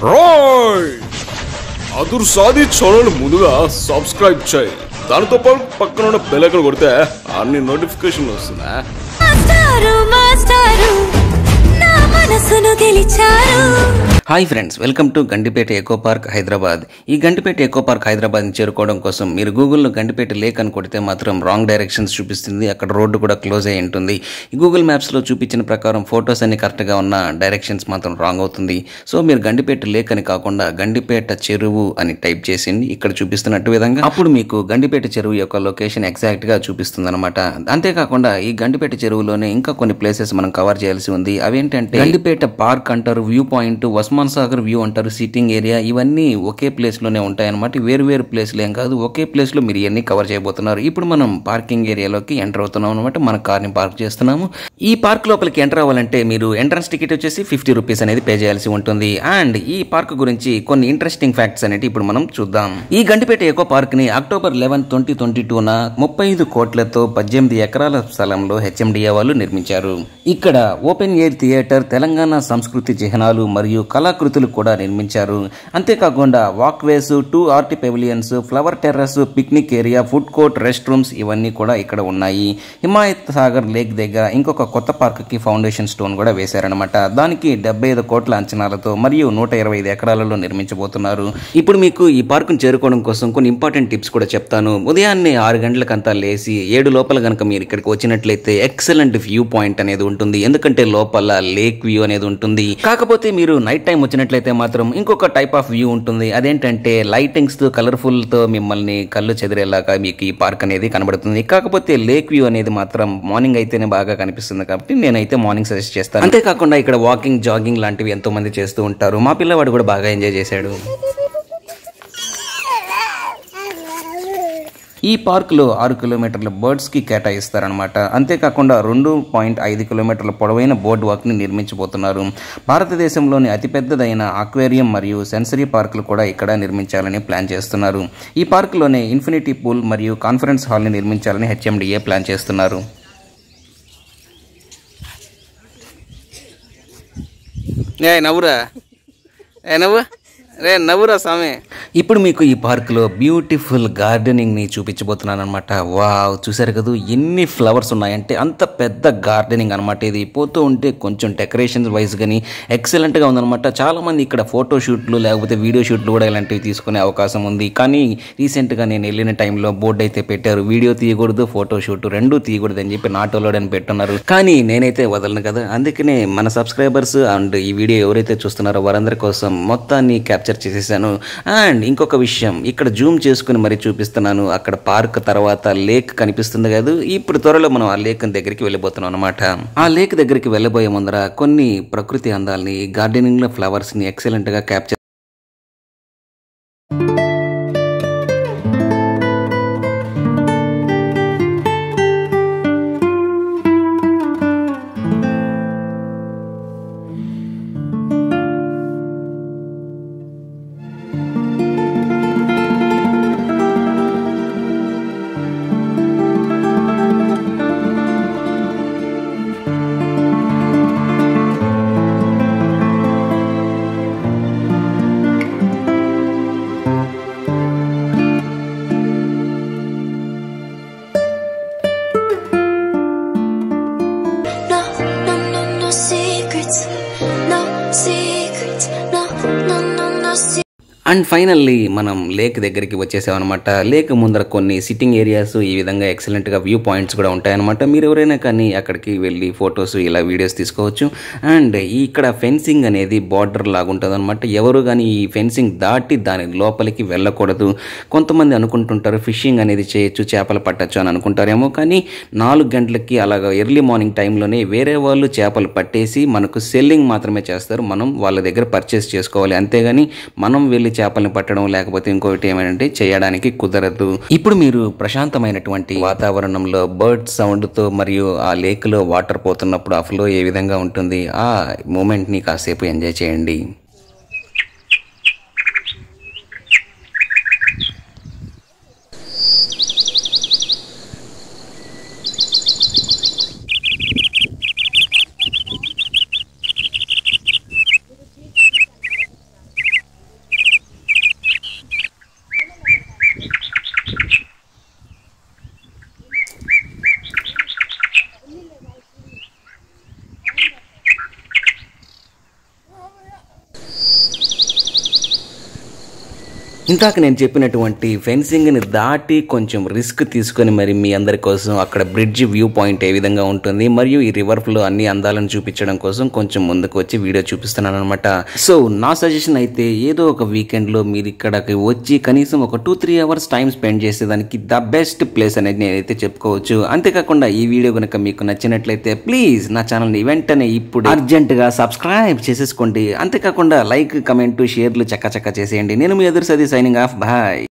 రాయ్ అదురు సాధి ఛానల్ ముందుగా సబ్స్క్రైబ్ చేయి దానితో పాటు పక్కన ఉన్న బెల్ ఐకాన్ కొడితే అన్ని నోటిఫికేషన్లు వస్తుందా మాస్టారు మాస్టారు నా మనసును గెలిచారు hi friends welcome to Gandipet eco park Hyderabad ఈ గండిపేట ఎకో పార్క్ హైదరాబాద్ని చేరుకోవడం కోసం మీరు గూగుల్లో గండిపేట లేక్ అని కొడితే మాత్రం రాంగ్ డైరెక్షన్స్ చూపిస్తుంది అక్కడ రోడ్డు కూడా క్లోజ్ అయి ఉంటుంది ఈ గూగుల్ మ్యాప్స్లో చూపించిన ప్రకారం ఫొటోస్ అన్ని కరెక్ట్గా ఉన్న డైరెక్షన్స్ మాత్రం రాంగ్ అవుతుంది సో మీరు గండిపేట లేక్ అని కాకుండా గండిపేట చెరువు అని టైప్ చేసింది ఇక్కడ చూపిస్తున్నట్టు విధంగా అప్పుడు మీకు గండిపేట చెరువు యొక్క లొకేషన్ ఎగ్జాక్ట్గా చూపిస్తుంది అనమాట అంతేకాకుండా ఈ గండిపేట చెరువులోనే ఇంకా కొన్ని ప్లేసెస్ మనం కవర్ చేయాల్సి ఉంది అవేంటంటే గండిపేట పార్క్ అంటారు view point Osman Sagar view అంటారు సిట్టింగ్ ఏరియా ఇవన్నీ ఒకే ప్లేస్ లోనే ఉంటాయన్నమాట వేరు వేరు ప్లేస్లు ఏం కాదు ఒకే ప్లేస్ లో మీరు ఇవన్నీ కవర్ చేయబోతున్నారు ఇప్పుడు మనం పార్కింగ్ ఏరియాలోకి ఎంటర్ అవుతున్నాం అనమాట మన కార్ని పార్క్ చేస్తున్నాము ఈ పార్క్ లోపలికి ఎంటర్ అవ్వాలంటే మీరు ఎంట్రన్స్ టికెట్ వచ్చేసి ఫిఫ్టీ రూపీస్ అనేది పే చేయాల్సి ఉంటుంది అండ్ ఈ పార్క్ గురించి కొన్ని ఇంట్రెస్టింగ్ ఫ్యాక్ట్స్ అనేవి ఇప్పుడు మనం చూద్దాం ఈ గండిపేట ఎకో పార్క్ ని అక్టోబర్ లెవెన్ ట్వంటీ ట్వంటీ టూన ముప్పై ఐదు కోట్లతో పద్దెనిమిది ఎకరాల స్థలంలో హెచ్ఎండిఏ వాళ్ళు నిర్మించారు ఇక్కడ ఓపెన్ ఎయిర్ థియేటర్ తెలంగాణ సంస్కృతి చిహ్నాలు మరియు కళాకృతులు కూడా నిర్మించారు అంతేకాకుండా walkways two art pavilions flower terrace picnic area food court rest rooms ఇవన్నీ కూడా ఇక్కడ ఉన్నాయి హిమాయత్ సాగర్ లేక్ దగ్గర ఇంకొక కొత్త పార్క్ కి ఫౌండేషన్ స్టోన్ కూడా వేశారనమాట దానికి డెబ్బై ఐదు కోట్ల అంచనాలతో మరియు నూట ఇరవై ఐదు ఎకరాలలో నిర్మించబోతున్నారు ఇప్పుడు మీకు ఈ పార్కును చేరుకోవడం కోసం కొన్ని ఇంపార్టెంట్ టిప్స్ కూడా చెప్తాను ఉదయాన్నే ఆరు గంటలకంతా లేచి ఏడు లోపల కనుక మీరు ఇక్కడికి వచ్చినట్లయితే ఎక్సలెంట్ వ్యూ పాయింట్ అనేది ఉంటుంది ఎందుకంటే లోపల లేక్ వ్యూ అనేది ఉంటుంది కాకపోతే మీరు నైట్ టైం వచ్చినట్లయితే మాత్రం ఇంకొక టైప్ ఆఫ్ వ్యూ ఉంటుంది అదేంటంటే లైటింగ్స్ తో కలర్ఫుల్ తో మిమ్మల్ని కళ్ళు చెదిరేలాగా మీకు ఈ పార్క్ అనేది కనబడుతుంది కాకపోతే లేక్ వ్యూ అనేది మాత్రం మార్నింగ్ అయితేనే బాగా కనిపిస్తుంది కాబట్టి నేనైతే మార్నింగ్ సజెస్ట్ చేస్తాను అంతేకాకుండా ఇక్కడ వాకింగ్ జాగింగ్ లాంటివి ఎంతో మంది చేస్తూ ఉంటారు మా పిల్లవాడు కూడా బాగా ఎంజాయ్ చేశాడు ఈ పార్కులో ఆరు కిలోమీటర్ల బర్డ్స్కి కేటాయిస్తారనమాట అంతేకాకుండా రెండు పాయింట్ ఐదు కిలోమీటర్ల పొడవైన బోర్డ్ వాక్ని నిర్మించబోతున్నారు భారతదేశంలోని అతిపెద్దదైన ఆక్వేరియం మరియు సెన్సరీ పార్కులు కూడా ఇక్కడ నిర్మించాలని ప్లాన్ చేస్తున్నారు ఈ పార్కులోనే ఇన్ఫినిటీ పూల్ మరియు కాన్ఫరెన్స్ హాల్ని నిర్మించాలని హెచ్ఎండిఏ ప్లాన్ చేస్తున్నారు ఏ నవ్వురా ఏ నవ్వు రే నవ్వురా స్వామి ఇప్పుడు మీకు ఈ పార్కులో బ్యూటిఫుల్ గార్డెనింగ్ ని చూపించబోతున్నాను అనమాట వావ్ చూసారు కదా ఎన్ని ఫ్లవర్స్ ఉన్నాయంటే అంత పెద్ద గార్డెనింగ్ అనమాట ఇది పోతూ ఉంటే కొంచెం డెకరేషన్ వైజ్ కానీ ఎక్సలెంట్ గా ఉందన్నమాట చాలా మంది ఇక్కడ ఫోటో షూట్లు లేకపోతే వీడియో షూట్లు కూడా ఇలాంటివి తీసుకునే అవకాశం ఉంది కానీ రీసెంట్ గా నేను వెళ్ళిన టైంలో బోర్డు అయితే పెట్టారు వీడియో తీయకూడదు ఫోటో షూట్ రెండు తీయకూడదు అని చెప్పి నాట్ అలౌడ్ అని పెట్టున్నారు కానీ నేనైతే వదలను కదా అందుకనే మన సబ్స్క్రైబర్స్ అండ్ ఈ వీడియో ఎవరైతే చూస్తున్నారో వారందరి కోసం మొత్తాన్ని క్యాప్చర్ చేసేసాను అండ్ ఇంకొక విషయం ఇక్కడ జూమ్ చేసుకుని మరి చూపిస్తున్నాను అక్కడ పార్క్ తర్వాత లేక్ కనిపిస్తుంది కదా ఇప్పుడు త్వరలో మనం ఆ లేక్ దగ్గరికి వెళ్ళిపోతున్నాం అనమాట ఆ లేక్ దగ్గరికి వెళ్ళబోయే ముందర కొన్ని ప్రకృతి అందాలని గార్డెనింగ్ లో ఫ్లవర్స్ ని ఎక్సలెంట్ గా capture No, no, no, no secrets. No secrets. No, no, no, no secrets. And finally మనం లేక్ దగ్గరికి వచ్చేసామన్నమాట లేక్ ముందర కొన్ని సిట్టింగ్ ఏరియాస్ ఈ విధంగా ఎక్సలెంట్గా వ్యూ పాయింట్స్ కూడా ఉంటాయన్నమాట మీరు ఎవరైనా కానీ అక్కడికి వెళ్ళి ఫొటోస్ ఇలా వీడియోస్ తీసుకోవచ్చు అండ్ ఇక్కడ ఫెన్సింగ్ అనేది బార్డర్ లాగా ఉంటుంది అనమాట ఎవరు కానీ ఈ ఫెన్సింగ్ దాటి దాని లోపలికి వెళ్ళకూడదు కొంతమంది అనుకుంటుంటారు ఫిషింగ్ అనేది చేయొచ్చు చేపలు పట్టచ్చు అని అనుకుంటారేమో కానీ నాలుగు గంటలకి అలాగా ఎర్లీ మార్నింగ్ టైంలోనే వేరే వాళ్ళు చేపలు పట్టేసి మనకు సెల్లింగ్ మాత్రమే చేస్తారు మనం వాళ్ళ దగ్గర పర్చేస్ చేసుకోవాలి అంతేగాని మనం వెళ్ళి చేపల్ని పట్టడం లేకపోతే ఇంకొకటి ఏమంటే చేయడానికి కుదరదు ఇప్పుడు మీరు ప్రశాంతమైనటువంటి వాతావరణంలో బర్డ్ సౌండ్తో మరియు ఆ లేక్లో వాటర్ పోతున్నప్పుడు ఆ ఫ్లో ఏ విధంగా ఉంటుంది ఆ మూమెంట్ని కాసేపు ఎంజాయ్ చేయండి ఇందాక నేను చెప్పినటువంటి ఫెన్సింగ్ని దాటి కొంచెం రిస్క్ తీసుకొని మరి మీ అందరి కోసం అక్కడ బ్రిడ్జ్ వ్యూ పాయింట్ ఏ విధంగా ఉంటుంది మరియు ఈ రివర్ ఫ్లో అన్ని అందాలను చూపించడం కోసం కొంచెం ముందుకు వచ్చి వీడియో చూపిస్తున్నాను అనమాట సో నా సజెషన్ అయితే ఏదో ఒక వీకెండ్లో మీరు ఇక్కడికి వచ్చి కనీసం ఒక two three hours time spend చేసేదానికి ద బెస్ట్ ప్లేస్ అనేది నేనైతే చెప్పుకోవచ్చు అంతేకాకుండా ఈ వీడియో కనుక మీకు నచ్చినట్లయితే ప్లీజ్ నా ఛానల్ని వెంటనే ఇప్పుడు అర్జెంటుగా సబ్స్క్రైబ్ చేసేసుకోండి అంతేకాకుండా లైక్ కమెంట్ షేర్లు చక్క చక్క చేసేయండి నేను మీ ఎదురు సది సైనింగ్ ఆఫ్ బాయ్